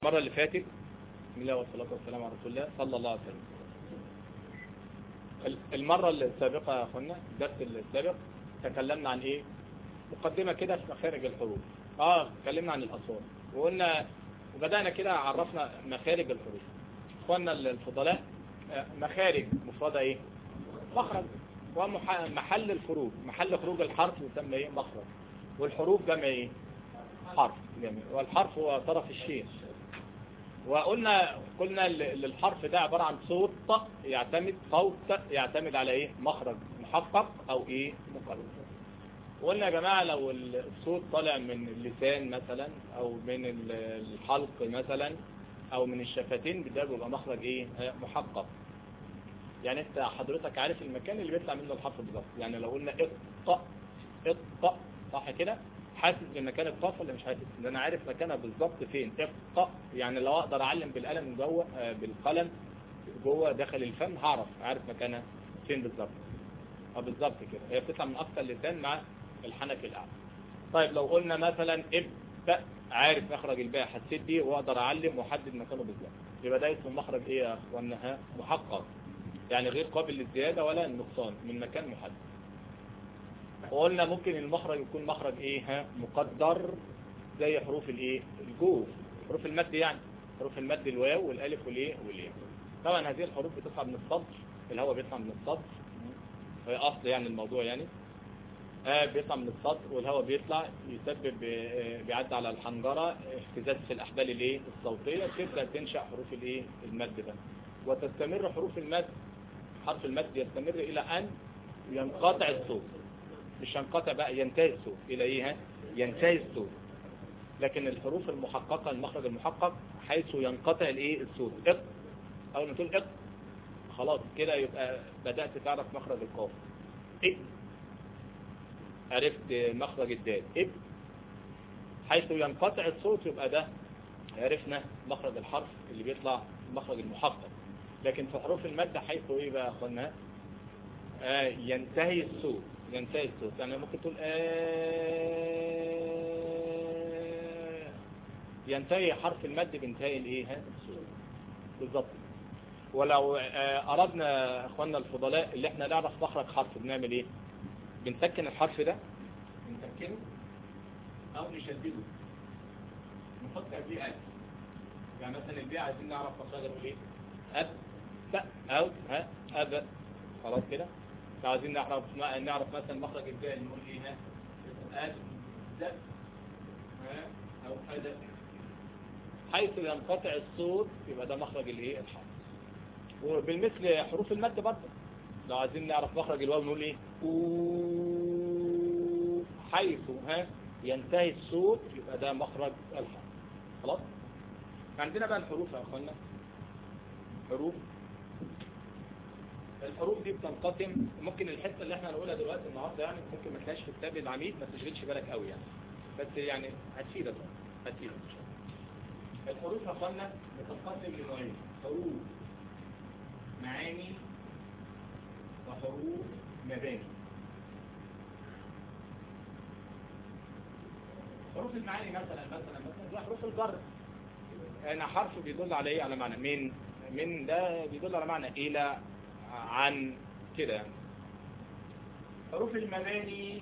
المرة اللي فاتت بسم الله والصلاة والسلام على رسول الله صلى الله عليه وسلم المرة السابقة يا أخوانا الدرس السابق تكلمنا عن إيه مقدمة كده في مخارج الحروف اه اتكلمنا عن الأصوات وقلنا وبدأنا كده عرفنا مخارج الحروف اخوانا الفضلاء مخارج مفردة ايه مخرج ومحل الخروج محل خروج الحرف يسمى ايه مخرج والحروف جمع ايه حرف جميل والحرف هو طرف الشيء وقلنا قلنا للحرف ده عبارة عن صوت يعتمد صوت يعتمد على ايه مخرج محقق او ايه مقرر وقلنا يا جماعة لو الصوت طالع من اللسان مثلا او من الحلق مثلا او من الشفتين ده بيبقى مخرج ايه محقق يعني انت حضرتك عارف المكان اللي بيطلع منه الحرف بالظبط يعني لو قلنا اقطع اقطع صح كده حاسس بمكان القاف ولا مش حاسس ده انا عارف مكانها بالظبط فين اقطع يعني لو اقدر اعلم بالقلم جوه آه بالقلم جوه داخل الفم هعرف عارف مكانها فين بالظبط اه بالظبط كده هي بتطلع من اقصى اللسان مع الحنك الاعلى طيب لو قلنا مثلا ابدا عارف مخرج الباء حسيت بيه واقدر اعلم واحدد مكانه بالظبط يبقى ده اسمه مخرج ايه يا اخوانا محقق يعني غير قابل للزياده ولا النقصان من مكان محدد وقلنا ممكن المخرج يكون مخرج ايه ها مقدر زي حروف الايه الجوف حروف المد يعني حروف المد الواو والالف والايه والياء طبعا هذه الحروف بتطلع من الصدر الهواء بيطلع من الصدر هي اصل يعني الموضوع يعني آه بيطلع من الصدر والهواء بيطلع يسبب آه بيعدي على الحنجرة اهتزاز في الأحبال الايه الصوتية تبدأ تنشأ حروف الايه المد ده وتستمر حروف المد حرف المد يستمر إلى أن ينقطع الصوت مش ينقطع بقى ينتهي الصوت إلى إيه ينتهي الصوت لكن الحروف المحققة المخرج المحقق حيث ينقطع الايه الصوت اق أول ما تقول اق خلاص كده يبقى بدأت تعرف مخرج القاف اق عرفت مخرج الدال اب حيث ينقطع الصوت يبقى ده عرفنا مخرج الحرف اللي بيطلع مخرج المحقق لكن في حروف المادة حيث ايه بقى اخوانا آه ينتهي الصوت ينتهي الصوت يعني ممكن تقول آه ينتهي حرف المد بانتهاء الايه الصوت بالظبط ولو آه اردنا اخواننا الفضلاء اللي احنا نعرف مخرج حرف بنعمل ايه بنسكن الحرف ده بنسكنه او نشدده نحط قبليه ألف يعني مثلا البيع عايزين نعرف مخرجه ايه أب ب أو ها أب خلاص كده عايزين نعرف نعرف مثلا مخرج الباء نقول ايه ها أب ز ها أو أد حيث ينقطع الصوت يبقى ده مخرج الايه الحرف وبالمثل حروف المد برضه لو عايزين نعرف مخرج الواو نقول ايه أو حيث ها ينتهي الصوت يبقى ده مخرج الحرف خلاص عندنا بقى الحروف يا اخوانا حروف الحروف دي بتنقسم ممكن الحته اللي احنا هنقولها دلوقتي النهارده يعني ممكن ما تلاقيش في كتاب العميد ما تشغلش بالك قوي يعني بس يعني هتفيدك هتفيدك ان شاء الله الحروف يا اخوانا بتنقسم لنوعين حروف معاني وحروف مباني حروف المعاني مثلا مثلا مثلا زي حروف الجر انا حرف بيدل على ايه على معنى من من ده بيدل على معنى الى عن كده يعني حروف المباني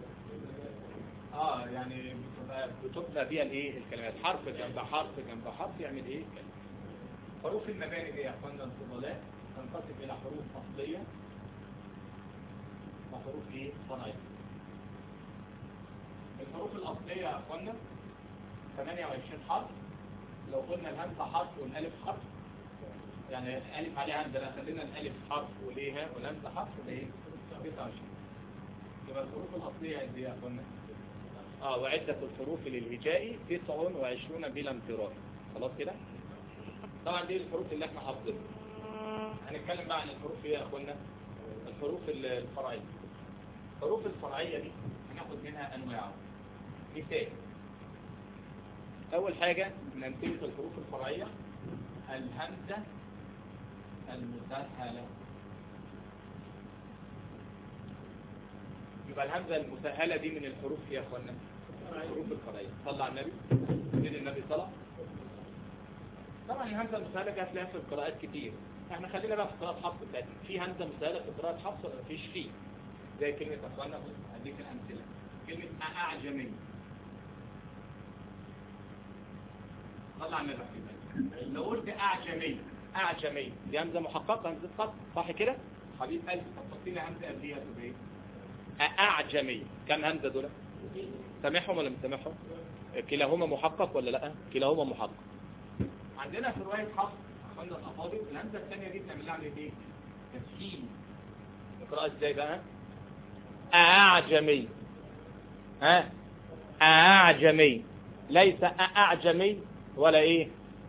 اه يعني بتبنى فيها الايه الكلمات حرف جنب حرف جنب حرف يعمل ايه كلمة. حروف المباني دي يا اخوانا الفضلاء تنقسم الى حروف اصليه وحروف ايه صنعيه الحروف الاصليه يا اخوانا 28 حرف لو قلنا الهمزه حرف والالف حرف يعني الالف عليها همزه لا خلينا الالف حرف والايه والهمزه حرف والايه 29 يبقى الحروف الاصليه قد ايه يا اخوانا اه وعده الحروف للهجاء 29 بلا امتراء خلاص كده طبعا دي الحروف اللي احنا حافظينها هنتكلم بقى عن الحروف ايه يا اخوانا الحروف الفرعيه الحروف الفرعيه دي هناخد منها انواع مثال اول حاجه من امثله الحروف الفرعيه الهمزه المسهله يبقى الهمزه المسهله دي من الحروف يا اخوانا الحروف الفرعيه صلى على النبي سيد النبي صلى طبعا الهمزة المسهلة جات لها في القراءات كتير احنا خلينا بقى في قراءة حفص بتاعتنا في همزة مسهلة في قراءة حفص ولا مفيش فيه زي كلمة اخوانا بص هديك الامثلة كلمة اعجمي طلع من الرحيم لو قلت اعجمي اعجمي دي همزة محققة همزة قط صح كده حبيب قلبي حطيت لي همزة قبليها تبقى ايه اعجمي كم همزة دول سامعهم ولا مش سامعهم كلاهما محقق ولا لا كلاهما محقق عندنا في رواية حفص اخوانا الافاضل الهمزة الثانية دي بنعمل لها عملية ايه تسهيل نقراها ازاي بقى اعجمي ها اعجمي ليس اعجمي ولا ايه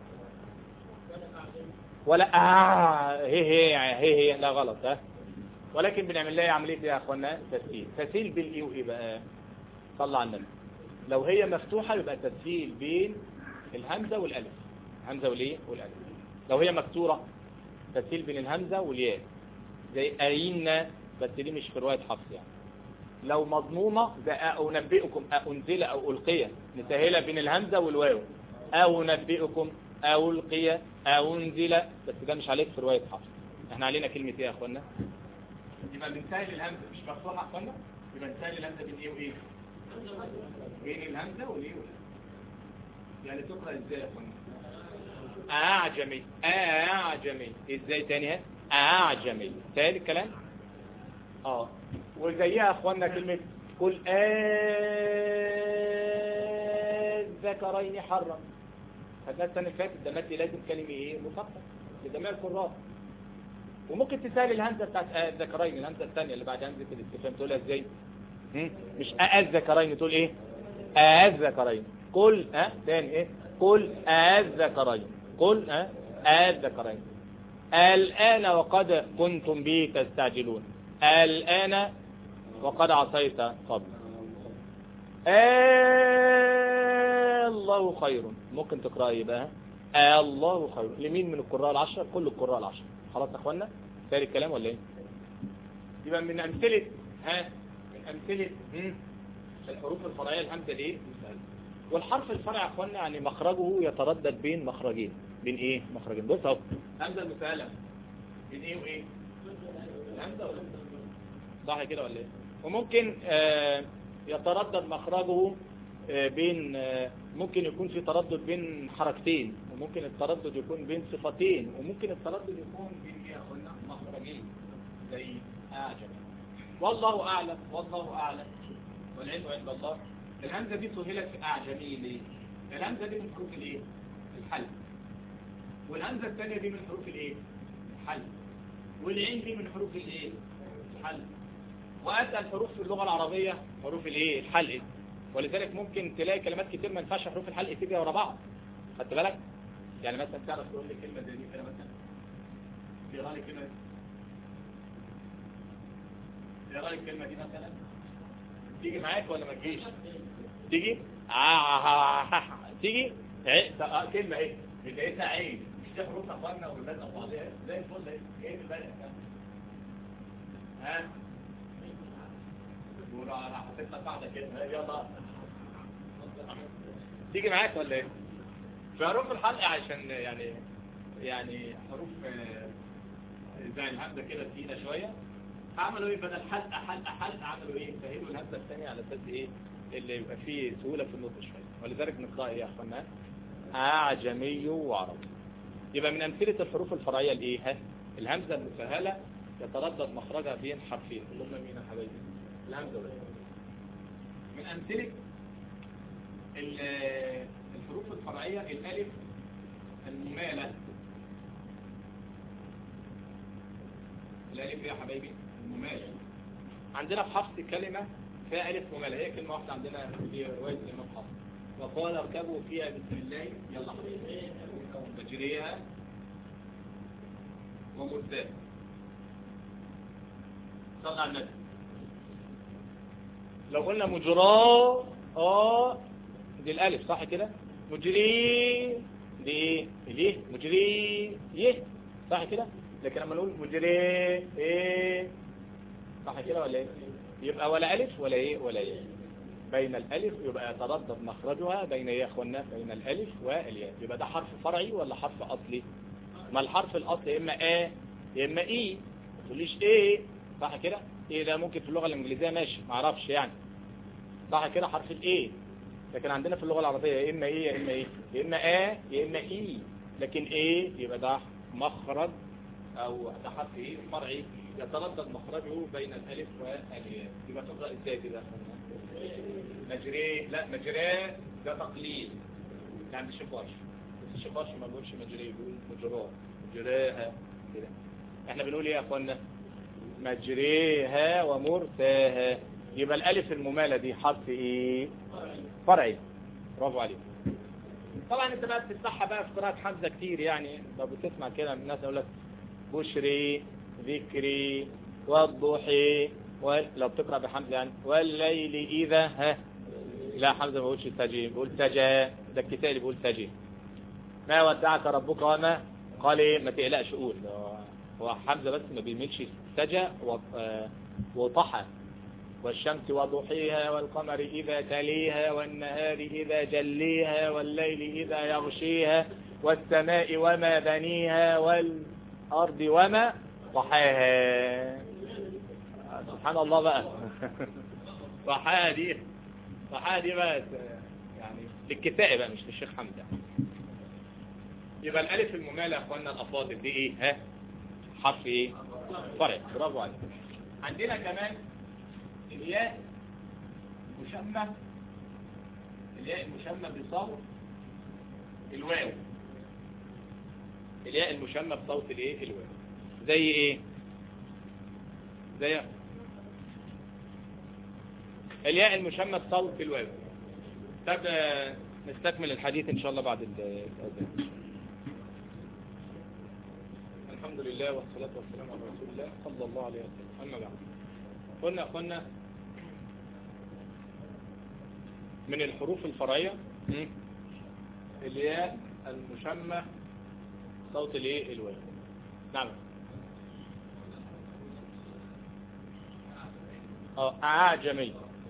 ولا آه هي هي هي هي لا غلط ها ولكن بنعمل لها عمليه ايه يا اخوانا تسهيل تسهيل بالايه وايه بقى صلى على النبي لو هي مفتوحه يبقى تسهيل بين الهمزه والالف الهمزه والايه والالف لو هي مكسوره تسهيل بين الهمزه والياء زي اين بس دي مش في روايه حفص يعني لو مضمومه ده انبئكم انزل او القي نسهلها بين الهمزه والواو او نبئكم او القي او انزل بس ده مش عليك في روايه حفص احنا علينا كلمه ايه يا اخوانا يبقى بنسهل الهمزه مش مفتوحه يا اخوانا يبقى نسهل الهمزه بين ايه وايه بين الهمزه والايه والالف يعني تقرا ازاي يا اخوانا اعجمي اعجمي ازاي تاني ها اعجمي تاني الكلام اه وزيها يا اخوانا كلمه قل الذكرين حرم خدناها السنه اللي فاتت ده مادي لازم كلمه ايه مفصل لجميع القراء وممكن تسال الهمزه بتاعت الذكرين الهمزه الثانيه اللي بعد همزه الاستفهام تقولها ازاي مش الذكرين تقول ايه الذكرين قل ها تاني ايه قل الذكرين قل ها الذكرين الآن وقد كنتم به تستعجلون الآن وقد عصيت قبل الله خير ممكن تقرأ ايه بقى الله خير لمين من القراء العشرة كل القراء العشرة خلاص يا اخوانا ساري الكلام ولا ايه يبقى من امثلة ها من امثلة الحروف الفرعية الهمزة الايه والحرف الفرعي يا اخوانا يعني مخرجه يتردد بين مخرجين بين ايه مخرجين بص اهو همزة المسألة بين ايه وايه همزة ولا صح كده ولا ايه وممكن آه يتردد مخرجه آه بين آه ممكن يكون في تردد بين حركتين وممكن التردد يكون بين صفتين وممكن التردد يكون بين ايه قلنا مخرجين زي اعجب والله اعلم والله اعلم والعلم عند الله الهمزه دي سهلت في اعجمي ليه الهمزه دي من حروف الايه الحل والهمزه الثانيه دي من حروف الايه الحل والعين دي من حروف الايه الحل وأتى الحروف في اللغة العربية حروف الايه الحلق ولذلك ممكن تلاقي كلمات كتير ما ينفعش حروف الحلق تيجي ورا بعض خدت بالك يعني مثلا تعرف تقول لي كلمة زي دي كده مثلا تقرا لي كلمة تقرا لي الكلمة دي مثلا تيجي معاك ولا ما تجيش تيجي آه تيجي كلمة ايه بدايتها عين مش دي حروف اخواننا وولادنا بعضيها زي الفل ايه ايه البلد ها تيجي معاك ولا ايه في حروف الحلق عشان يعني يعني حروف زي الهمزه كده تقيله شويه عملوا ايه بدل حلقه حلقه حلقه عملوا ايه سهلوا الهمزه الثانيه على اساس ايه اللي يبقى فيه سهوله في النطق شويه ولذلك نقرا ايه يا اخوانا اعجمي وعربي يبقى من امثله الحروف الفرعيه الايه ها الهمزه المسهله يتردد مخرجها بين حرفين اللي هم مين يا حبايبي الهمزة بس من أمثلة الحروف الفرعية الألف الممالة الألف يا حبايبي الممالة عندنا في حفص كلمة فيها ألف ممالة هي كلمة واحدة عندنا في رواية الإمام حفص وقال اركبوا فيها بسم الله يلا مجريها ومرساها صلى على النبي لو قلنا مجرى اه دي الالف صح كده مجري دي ايه ليه مجري يه صح كده لكن لما نقول مجري ايه صح كده ولا ايه يبقى ولا الف ولا ايه ولا ايه بين الالف يبقى يتردد مخرجها بين ايه يا اخوانا بين الالف والياء يبقى ده حرف فرعي ولا حرف اصلي ما الحرف الاصلي اما ا يا اما اي ما تقوليش ايه صح كده ايه ده ممكن في اللغه الانجليزيه ماشي ما اعرفش يعني صح كده حرف الايه لكن عندنا في اللغه العربيه يا اما ايه يا اما ايه يا اما ا يا اما اي لكن ايه يبقى ده مخرج او ده حرف ايه فرعي يتردد مخرجه بين الالف والياء يبقى تقرا ازاي كده مجريه لا مجراه ده تقليل يعني الشفاش بس الشفاش ما بيقولش مجريه بيقول مجراه مجراها كده احنا بنقول ايه يا اخوانا مجريها ومرساها يبقى الالف الممالة دي حرف ايه فرعي برافو عليك طبعا انت بقى بتفتحها بقى في قراءة حمزة كتير يعني لو بتسمع كده من الناس يقول لك بشري ذكري والضحي لو بتقرأ بحمزة يعني والليل إذا ها لا حمزة ما بيقولش تجي بيقول تجا ده الكتاب اللي بيقول تجي ما ودعك ربك وما قال ايه ما تقلقش قول هو حمزة بس ما بيميلش سجى وطحى والشمس وضحيها والقمر إذا تليها والنهار إذا جليها والليل إذا يغشيها والسماء وما بنيها والأرض وما طحاها سبحان الله بقى طحاها دي طحاها دي بقى يعني للكتائب بقى مش للشيخ حمزة يبقى الألف الممالة يا أخوانا الأفاضل دي إيه ها حرف إيه فرع برافو عليك عندنا كمان الياء مشمة الياء المشمة بصوت الواو الياء المشمة بصوت الايه الواو زي ايه زي الياء المشمة بصوت الواو طب نستكمل الحديث ان شاء الله بعد الاذان الحمد لله والصلاة والسلام على رسول الله صلى الله عليه وسلم أما بعد قلنا قلنا من الحروف الفرعية الياء المشمة صوت الايه الواو نعم اه اعجمي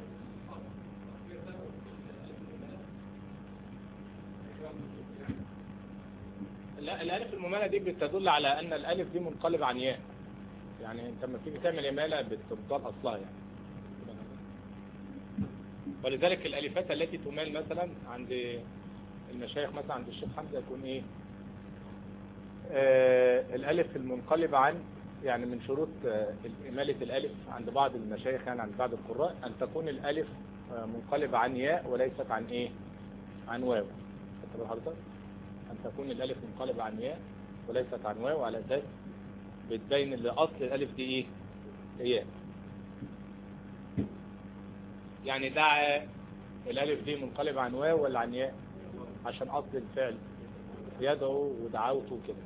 لا الالف الممالة دي بتدل على ان الالف دي منقلب عن ياء يعني انت لما تيجي تعمل امالة بتبطل اصلها يعني ولذلك الالفات التي تمال مثلا عند المشايخ مثلا عند الشيخ حمزة يكون ايه آه الالف المنقلب عن يعني من شروط آه امالة الالف عند بعض المشايخ يعني عند بعض القراء ان تكون الالف آه منقلبة عن ياء وليست عن ايه عن واو خدت حضرتك أن تكون الألف منقلبة عن ياء وليست عن واو على أساس بتبين ان أصل الألف دي إيه ياء يعني دعا الألف دي منقلبة عن واو ولا عن ياء عشان أصل الفعل يدعو ودعوته كده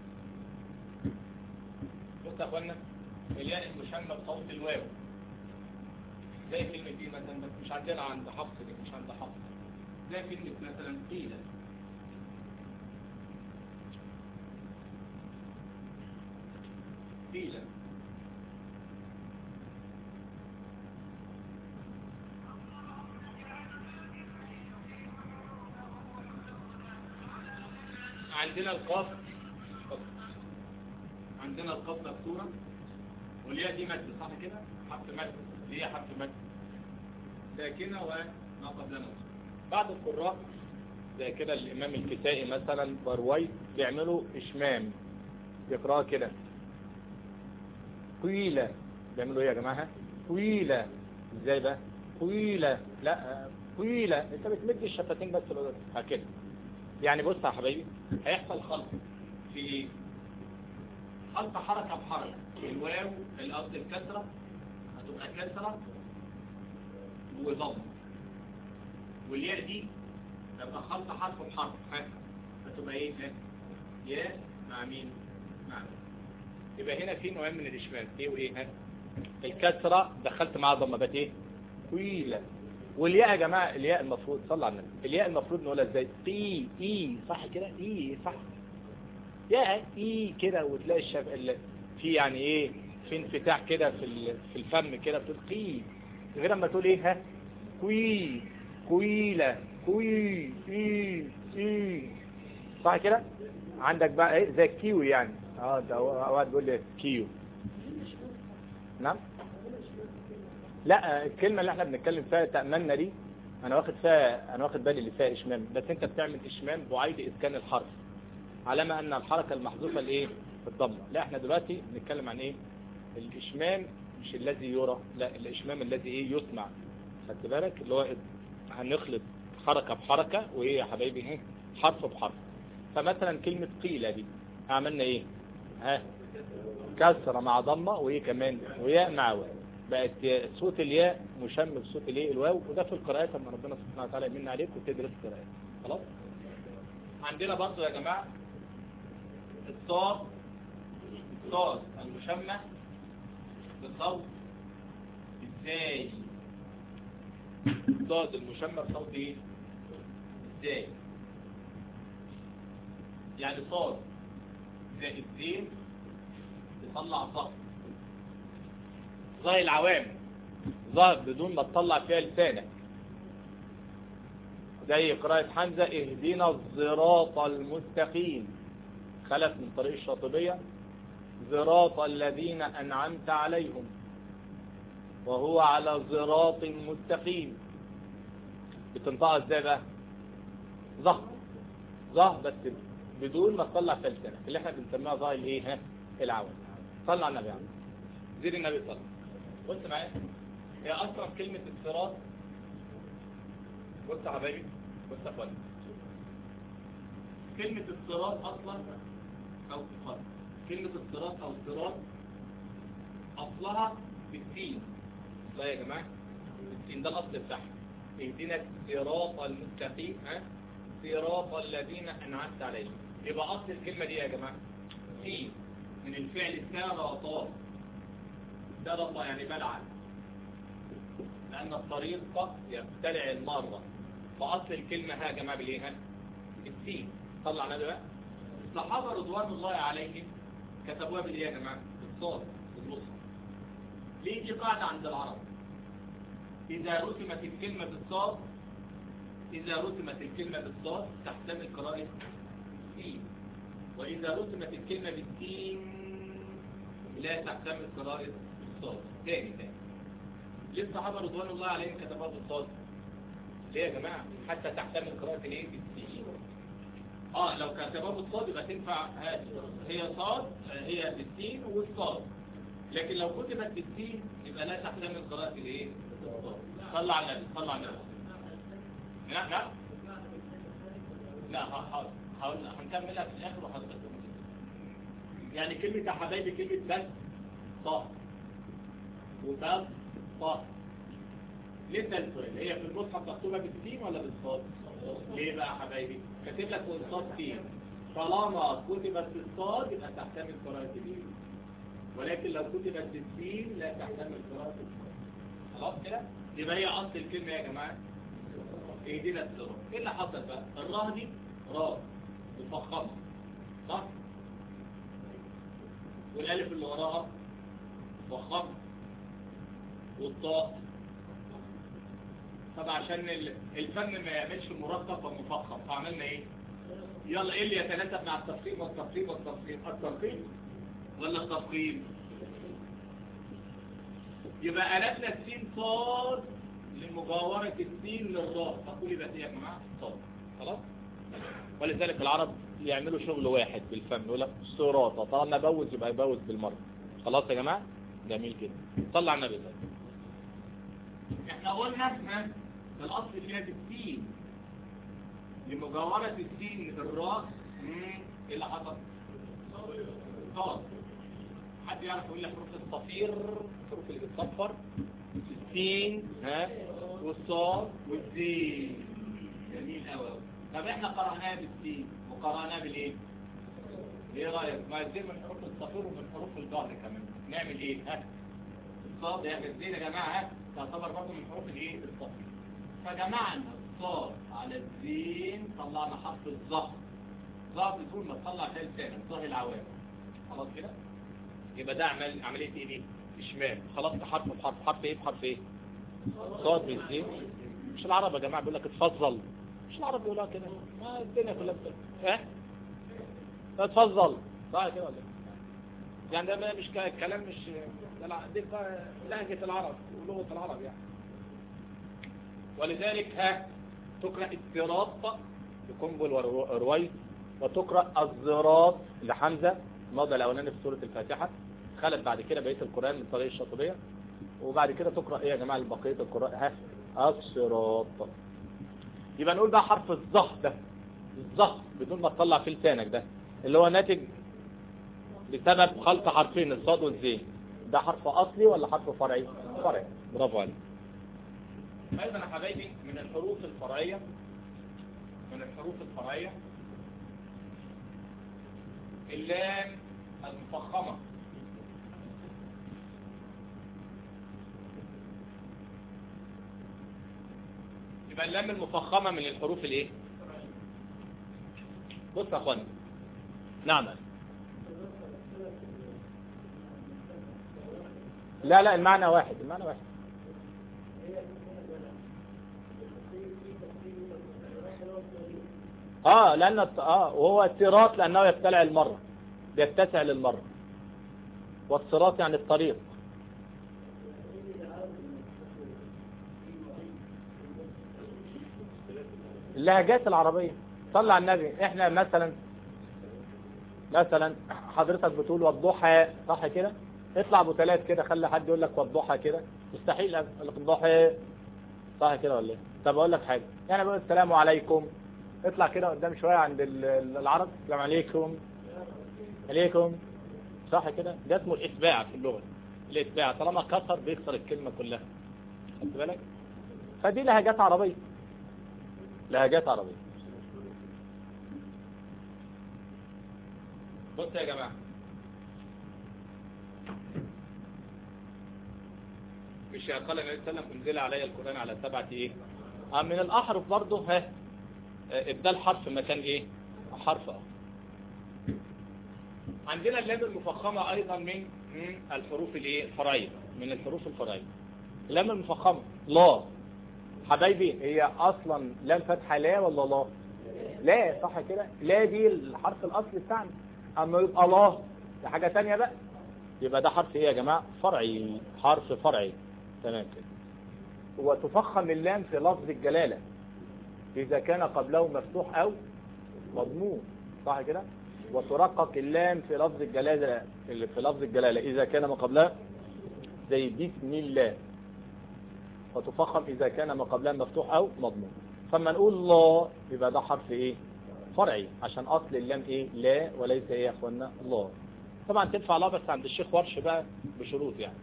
بص يا أخوانا الياء المشمة بصوت الواو زي كلمة دي مثلا بس مش عندنا عند حفص دي مش عند حفص زي كلمة مثلا قيل قيل عندنا القاف عندنا القاف مكسورة والياء دي مد صح كده حرف مد اللي هي حرف مد ساكنة وما قبلنا بعض القراء زي كده الإمام الكسائي مثلا بروي بيعملوا إشمام يقرأها كده طويلة بيعملوا ايه يا جماعة طويلة ازاي بقى طويلة لا طويلة انت بتمد الشفتين بس هكذا يعني بص يا حبايبي هيحصل خلط في خلط حركة بحركة الواو الأرض الكسرة هتبقى كسرة وضم والياء دي تبقى خلط حرف بحرف هتبقى ايه ياء مع مين مع مين يبقى هنا في نوعين من الإشمال ايه وايه ها الكسرة دخلت معاها ضمة بقت ايه طويلة والياء يا جماعة الياء المفروض صلى على النبي الياء المفروض نقولها ازاي اي اي صح كده اي صح يا اي كده وتلاقي الشف... ال... في يعني ايه في انفتاح كده في ال... في الفم كده بتقول قي غير اما تقول ايه ها كوي كويلة كوي اي اي صح كده عندك بقى ايه زي الكيوي يعني اه ده هو اوقات بيقول لي كيو نعم لا الكلمة اللي احنا بنتكلم فيها تأملنا دي انا واخد فيها انا واخد بالي اللي فيها اشمام بس انت بتعمل اشمام بعيد اسكان الحرف علامة ان الحركة المحذوفة الايه الضمة لا احنا دلوقتي بنتكلم عن ايه الاشمام مش الذي يرى لا الاشمام الذي ايه يسمع خدت بالك اللي هو هنخلط حركة بحركة وايه يا حبايبي ايه حرف بحرف فمثلا كلمة قيلة دي عملنا ايه ها كسرة مع ضمة وايه كمان وياء مع واو بقت صوت الياء مشم بصوت الايه الواو وده في القراءات لما ربنا سبحانه وتعالى يمن عليك وتدرس قراءات خلاص عندنا برضو يا جماعة الصاد الصاد المشمة بالصوت ازاي الصاد المشمة بصوت ايه ازاي يعني صاد زائد زين تطلع صاد زي العوام ظهر بدون ما تطلع فيها لسانك زي قراءة حمزة اهدنا الصراط المستقيم خلف من طريق الشاطبية صراط الذين أنعمت عليهم وهو على صراط مستقيم بتنطقها ازاي بقى ظهر ظهر بس بدون ما تطلع في لسانك اللي احنا بنسميها ظهر الايه ها العوام صلى على النبي عليه زيد النبي صلى الله عليه وسلم بص معايا هي اصلا كلمة الصراط بص يا حبايبي بص يا اخواني كلمة الصراط اصلا او صفات كلمة الصراط او الصراط اصلها بالسين لا يا جماعة السين ده الاصل بتاعها اهدنا الصراط المستقيم ها صراط الذين انعمت عليهم يبقى اصل الكلمة دي يا جماعة سين من الفعل سارط سارط يعني بلعن لأن الطريق يبتلع المرة فأصل الكلمة ها يا جماعة بالإيه ها السين طلع نادي بقى الصحابة رضوان الله عليهم كتبوها بالإيه يا جماعة بالصاد بالمصحف ليه دي قاعدة عند العرب إذا رسمت الكلمة بالصاد إذا رسمت الكلمة بالصاد تحتمل قراءة سين وإذا رسمت الكلمة بالسين لا تحتمل قراءة الصاد تاني تاني ليه الصحابة رضوان الله عليهم كتبوها بالصاد ليه يا جماعة حتى تحتمل قراءة الايه بالسين اه لو كتبوها بالصاد يبقى تنفع هي صاد هي بالسين والصاد لكن لو كتبت بالسين يبقى لا تحتمل قراءة الايه صلى على النبي صلى على النبي لا لا لا حاضر حاضر هنكملها في الاخر وحضرتك يعني كلمة يا حبايبي كلمة بس صاد وبس صاد ليه ده السؤال هي في المصحف مكتوبة بالسين ولا بالصاد ليه بقى يا حبايبي كاتب لك والصاد سين طالما كتبت بالصاد يبقى تحتمل قراءة الايه ولكن لو كتبت بالسين لا تحتمل قراءة الصاد خلاص كده يبقى هي اصل الكلمة يا جماعة ايه دي الصراط ايه اللي حصل بقى الراء دي راء مفخمة صح والالف اللي وراها مفخمة والطاء طب عشان الفن ما يعملش مرتب ومفخم فعملنا ايه يلا ايه اللي يتناسب مع التفخيم والتفخيم والتفخيم التفخيم ولا التفخيم يبقى قلبنا السين صاد لمجاورة السين للراء فقول يبقى ايه يا جماعه صاد خلاص ولذلك العرب يعملوا شغل واحد بالفم يقول لك صراطه طالما بوز يبقى يبوز بالمره خلاص يا جماعه جميل كده صلى على النبي صلى احنا قلنا الاصل فيها بالسين لمجاورة السين الراء ايه اللي حصل صاد حد يعرف يقول لي حروف الصفير حروف اللي بتصفر السين ها والصاد والزين جميل قوي طب احنا قرأناها بالسين وقرأناها بالايه ايه رايك ما الزين من حروف الصفير ومن حروف الجهر كمان نعمل ايه ها الصاد يعني الزين يا جماعه ها تعتبر برضه من حروف الايه الصفير فجمعنا الصاد على الزين طلعنا حرف الظهر ظهر بدون ما تطلع فيها لسانك ظهر العوام خلاص كده يبقى ده عمل عمليه ايه دي اشمام خلاص حرف بحرف حرف ايه بحرف ايه صاد بالزين مش العرب يا جماعة بيقول لك اتفضل مش العرب بيقولها كده ما الدنيا كلها بتقول ها اتفضل صح كده ولا إيه؟ يعني ده مش ك- كلام مش ده الع- دي ق- لهجة العرب ولغة العرب يعني ولذلك ها تقرأ الزراط لقنبل ورويس وتقرأ الزراط لحمزة الموضع الأولاني في سورة الفاتحة خلت بعد كده بقية القرآن من طريق الشاطبية وبعد كده تقرأ ايه يا جماعة بقية القرآن ها الصراط يبقى نقول بقى حرف الظه ده الظه بدون ما تطلع في لسانك ده اللي هو ناتج بسبب خلط حرفين الصاد والزين ده حرف اصلي ولا حرف فرعي فرعي برافو عليك ايضا يا حبايبي من الحروف الفرعيه من الحروف الفرعيه اللام المفخمه يبقى اللام المفخمه من الحروف الايه بص يا اخوانا نعم لا لا المعنى واحد المعنى واحد اه لان الت- اه وهو الصراط لانه يبتلع المرة بيتسع للمرة والصراط يعني الطريق اللهجات العربية صلى على النبي احنا مثلا مثلا حضرتك بتقول والضحى صح كده اطلع ابو ثلاث كده خلي حد يقول لك والضحى كده مستحيل اقول لك الضحى صح كده ولا ايه طب اقول لك حاجه يعني بقول السلام عليكم اطلع كده قدام شويه عند ال- ال- العرب السلام عليكم عليكم صح كده ده اسمه الاتباع في اللغه الاتباع طالما كسر بيكسر الكلمه كلها خدت بالك فدي لهجات عربيه لهجات عربيه بص يا جماعه مش قال النبي صلى الله عليه وسلم انزل علي القرآن على سبعة ايه آه من الاحرف برضه ها آه، ابدال حرف مكان ايه حرف اه عندنا اللام المفخمة ايضا من من الحروف الايه الفرعية من الحروف الفرعية اللام المفخمة لا حبايبي هي اصلا لام فتحة لا ولا لا لا صح كده لا دي الحرف الاصلي بتاعنا اما يبقى لا ده حاجة تانية بقى يبقى ده حرف ايه يا جماعة فرعي حرف فرعي تمام كده وتفخم اللام في لفظ الجلالة إذا كان قبله مفتوح أو مضموم صح كده وترقق اللام في لفظ الجلالة في لفظ الجلالة إذا كان ما قبلها زي بسم الله وتفخم إذا كان ما قبلها مفتوح أو مضموم فما نقول الله يبقى ده حرف إيه فرعي عشان أصل اللام إيه لا وليس إيه يا أخوانا الله طبعا تنفع لا بس عند الشيخ ورش بقى بشروط يعني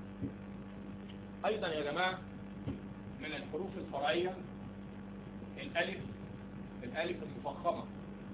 أيضا يا جماعة من الحروف الفرعية الألف الألف المفخمة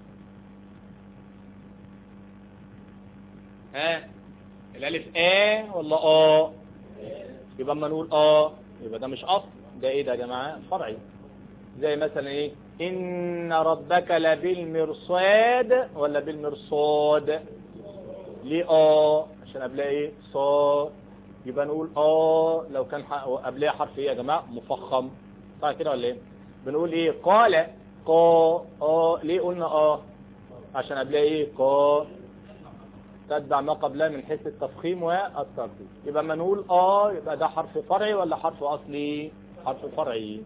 ها الألف آ ولا آ يبقى اما نقول آ يبقى ده مش أصل ده إيه ده يا جماعة فرعي زي مثلا إيه إن ربك لبالمرصاد ولا بالمرصاد ليه آه عشان قبلها إيه صاد يبقى نقول اه لو كان ح- قبلها حرف ايه يا جماعه مفخم صح كده ولا ايه بنقول ايه قال قا اه ليه قلنا اه عشان قبلها ايه قا تتبع ما قبلها من حيث التفخيم والترتيب يبقى لما نقول اه يبقى ده حرف فرعي ولا حرف اصلي حرف فرعي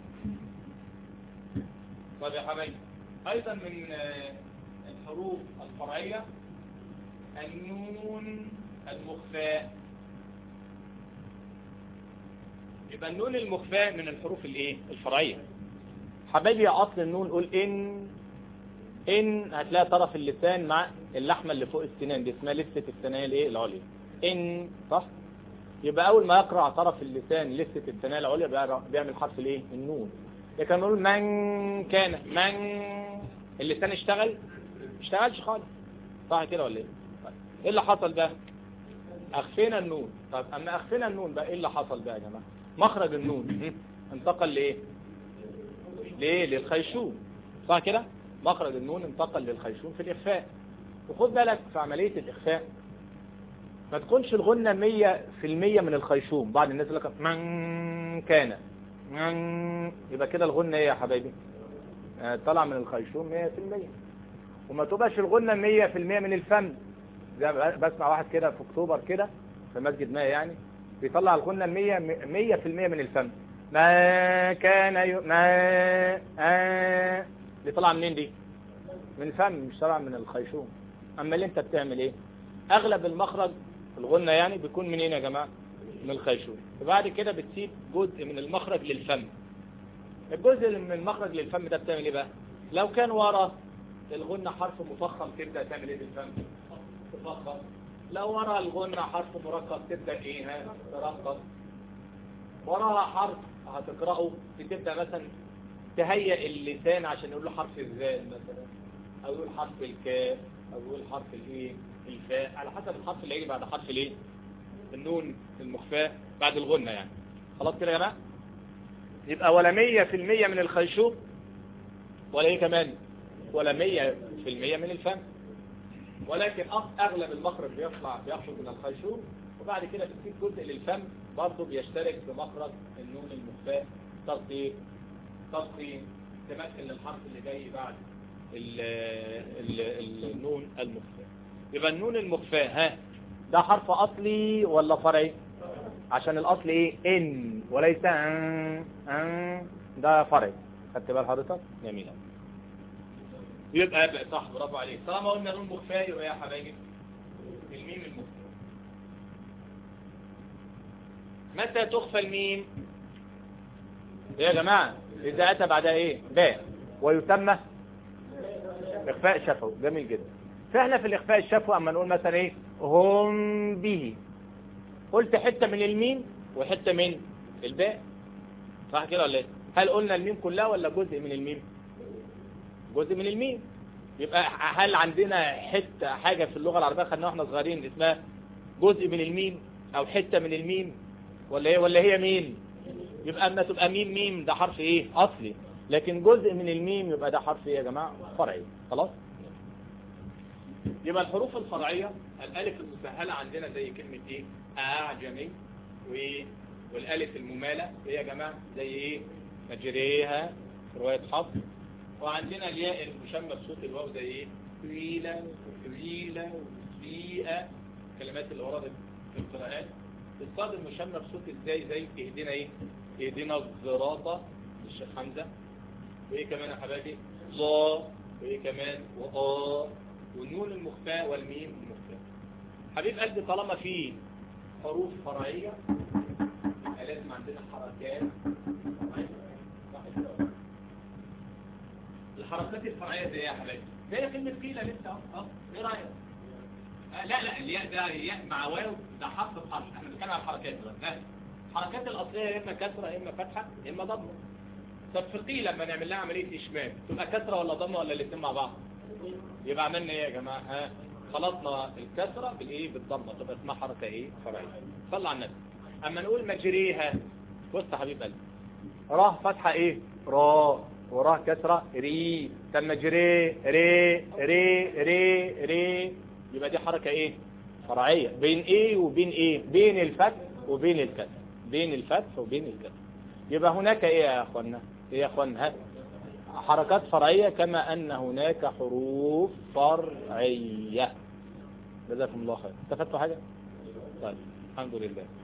طيب يا حبايبي ايضا من آه، الحروف الفرعيه النون المخفاء يبقى النون المخفاء من الحروف الايه الفرعيه حبايبي يا اصل النون قول ان ان هتلاقي طرف اللسان مع اللحمه اللي فوق السنان دي اسمها لثه الثنايا الايه العليا ان صح يبقى اول ما يقرع طرف اللسان لثه الثنايا العليا بيعر- بيعمل حرف الايه النون لكن نقول من كان من اللسان اشتغل ما اشتغلش خالص صح كده ولا ايه طيب. ايه اللي حصل بقى اخفينا النون طب اما اخفينا النون بقى ايه اللي حصل بقى يا جماعه مخرج النون هم؟ انتقل لايه ليه للخيشوم صح كده مخرج النون انتقل للخيشوم في الاخفاء وخد بالك في عمليه الاخفاء ما تكونش الغنة مية في المية من الخيشوم بعض الناس يقول لك من كان يبقى كده الغنة ايه يا حبايبي آه، طلع من الخيشوم 100% وما تبقاش الغنة 100% من الفم زي ما بسمع واحد كده في اكتوبر كده في مسجد ما يعني بيطلع الغنة 100 100% من الفم ما كان ي... ما آه. دي طالعه منين دي من الفم مش طالعه من الخيشوم اما اللي انت بتعمل ايه اغلب المخرج الغنة يعني بيكون منين يا جماعه من الخيشوم وبعد كده بتسيب جزء من المخرج للفم الجزء اللي من المخرج للفم ده بتعمل ايه بقى لو كان ورا الغنة حرف مفخم تبدأ تعمل ايه بالفم تفخم لو ورا الغنة حرف مرقق تبدأ ايه ها ترقق وراها حرف هتقرأه بتبدأ مثلا تهيئ اللسان عشان يقول له حرف الزال مثلا او يقول حرف الكاف او يقول حرف الايه الفاء على حسب الحرف اللي يجي بعد حرف الايه النون المخفاة بعد الغنة يعني خلاص كده يا جماعه يبقى ولا مية في المية من الخيشوم ولا ايه كمان ولا مية في المية من الفم ولكن اغلب المخرج بيطلع بيخرج من الخيشوم وبعد كده بتسيب جزء للفم برضه بيشترك في مخرج النون المخفاة ترتيب ترتيب تمثل للحرف اللي جاي بعد ال ال النون المخفاة يبقى النون المخفاة ها ده حرف اصلي ولا فرعي عشان الاصل ايه ان وليس ان ان ده فرعي خدت بال حضرتك جميل يبقى يبقى صح برافو عليك طالما قلنا نون مخفاة يبقى يا حبايبي الميم المخفاة متى تخفى الميم يا جماعة إذا أتى بعدها إيه باء ويسمى إخفاء شفوي جميل جدا فإحنا في الإخفاء الشفوي أما نقول مثلا إيه هم به قلت حتة من الميم وحتة من الباء صح كده ولا إيه هل قلنا الميم كلها ولا جزء من الميم جزء من الميم يبقى هل عندنا حتة حاجة في اللغة العربية خدناها واحنا صغيرين اسمها جزء من الميم او حتة من الميم ولا ايه ولا هي ميم يبقى اما تبقى ميم ميم ده حرف ايه اصلي لكن جزء من الميم يبقى ده حرف ايه يا جماعة فرعي خلاص يبقى الحروف الفرعية الالف المسهلة عندنا زي كلمة ايه اعجمي والالف الممالة ايه يا جماعة زي ايه مجريها رواية حفظ وعندنا الياء المشمة بصوت الواو زي ايه طويلة وطويلة وسيئة الكلمات اللي وردت في القراءات الصاد المشمة بصوت ازاي زي اهدنا ايه اهدنا الزراطة للشيخ حمزة وايه كمان يا حبايبي ظا وايه كمان وآ والنون المخفاة والميم المخفاة حبيب قلبي طالما في حروف فرعية يبقى لازم عندنا حركات فرعية الحركات الفرعية زي ايه يا حبايبي زي كلمة قيلة لسه اه ايه رأيك آه لا لا الياء ده ياء مع واو ده حرف بحرف احنا بنتكلم على الحركات دلوقتي الحركات الاصلية يا اما كسرة يا اما فتحة يا اما ضمة طب في قيل لما نعمل لها عملية اشمام تبقى كسرة ولا ضمة ولا الاثنين مع بعض يبقى عملنا ايه يا جماعة ها خلطنا الكسرة بالايه بالضمة تبقى اسمها حركة ايه فرعية صلى على النبي اما نقول مجريها بص يا حبيب قلبي راه فتحة ايه را وراه كسرة ري تم جري ري ري ري ري يبقى دي حركة ايه فرعية بين ايه وبين ايه بين الفتح وبين الكسر بين الفتح وبين الكسر يبقى هناك ايه يا اخوانا ايه يا اخوانا حركات فرعية كما ان هناك حروف فرعية جزاكم الله خير استفدتوا حاجة طيب الحمد لله